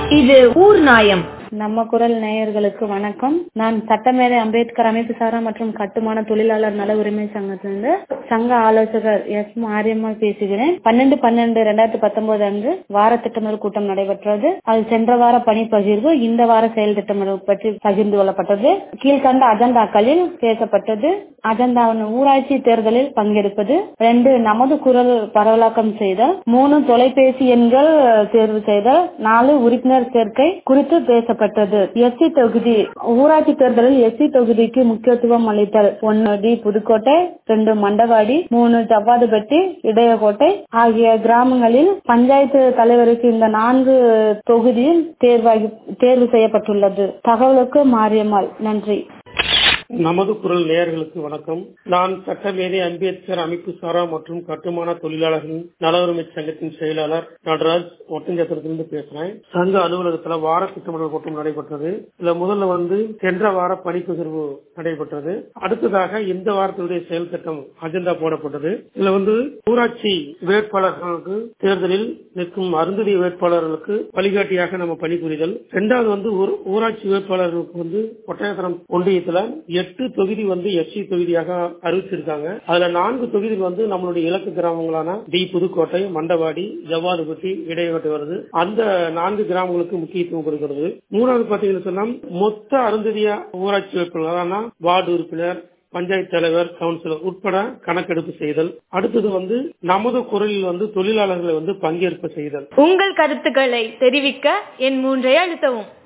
இது ஊர் நாயம் நம்ம குரல் நேயர்களுக்கு வணக்கம் நான் சட்டமேதை அம்பேத்கர் அமைப்பு சாரா மற்றும் கட்டுமான தொழிலாளர் நல உரிமை சங்கத்திலிருந்து சங்க ஆலோசகர் எஸ் மாரியம்மாள் பேசுகிறேன் பன்னெண்டு பன்னெண்டு ரெண்டாயிரத்தி பத்தொன்பது அன்று வார திட்டமிடல் கூட்டம் நடைபெற்றது அது சென்ற வார பணி பகிர்வு இந்த வார செயல் திட்டமிடல் பற்றி பகிர்ந்து கொள்ளப்பட்டது கீழ்கண்ட அஜெண்டாக்களில் பேசப்பட்டது அஜெண்டா ஒன்று ஊராட்சி தேர்தலில் பங்கெடுப்பது ரெண்டு நமது குரல் பரவலாக்கம் செய்தல் மூணு தொலைபேசி எண்கள் தேர்வு செய்தல் நாலு உறுப்பினர் சேர்க்கை குறித்து பேசப்பட்டது எஸ்சி தொகுதி ஊராட்சி தேர்தலில் எஸ்சி தொகுதிக்கு முக்கியத்துவம் அளித்தல் ஒன்னு டி புதுக்கோட்டை ரெண்டு மண்டவாடி மூணு ஜவ்வாதுபட்டி இடையகோட்டை ஆகிய கிராமங்களில் பஞ்சாயத்து தலைவருக்கு இந்த நான்கு தொகுதியும் தேர்வாகி தேர்வு செய்யப்பட்டுள்ளது தகவலுக்கு மாரியம்மாள் நன்றி நமது குரல் நேயர்களுக்கு வணக்கம் நான் சட்டமேதை அம்பேத்கர் அமைப்பு சாரா மற்றும் கட்டுமான தொழிலாளர்கள் நல உரிமை சங்கத்தின் செயலாளர் நடராஜ் ஒட்டஞ்சத்திரத்திலிருந்து பேசுறேன் சங்க அலுவலகத்துல வார திட்டமிடல் கூட்டம் நடைபெற்றது இதுல முதல்ல வந்து சென்ற வார பணிப்பகிர்வு நடைபெற்றது அடுத்ததாக இந்த வாரத்தினுடைய செயல் திட்டம் அஜெண்டா போடப்பட்டது இதுல வந்து ஊராட்சி வேட்பாளர்களுக்கு தேர்தலில் நிற்கும் அருந்ததி வேட்பாளர்களுக்கு வழிகாட்டியாக நம்ம பணிபுரிதல் இரண்டாவது வந்து ஊராட்சி வேட்பாளர்களுக்கு வந்து ஒட்டயத்தரம் ஒன்றியத்துல எட்டு தொகுதி வந்து எஸ்சி தொகுதியாக அறிவிச்சிருக்காங்க அதுல நான்கு தொகுதிகள் வந்து நம்மளுடைய இலக்கு கிராமங்களான டி புதுக்கோட்டை மண்டவாடி ஜவ்வாதுபட்டி இடையகோட்டை வருது அந்த நான்கு கிராமங்களுக்கு முக்கியத்துவம் கொடுக்கிறது மூணாவது பாத்தீங்கன்னு சொன்னா மொத்த அருந்ததிய ஊராட்சி வேட்பாளரான வார்டு உறுப்பினர் பஞ்சாயத்து தலைவர் கவுன்சிலர் உட்பட கணக்கெடுப்பு செய்தல் அடுத்தது வந்து நமது குரலில் வந்து தொழிலாளர்களை வந்து பங்கேற்பு செய்தல் உங்கள் கருத்துக்களை தெரிவிக்க என் மூன்றை அழுத்தவும்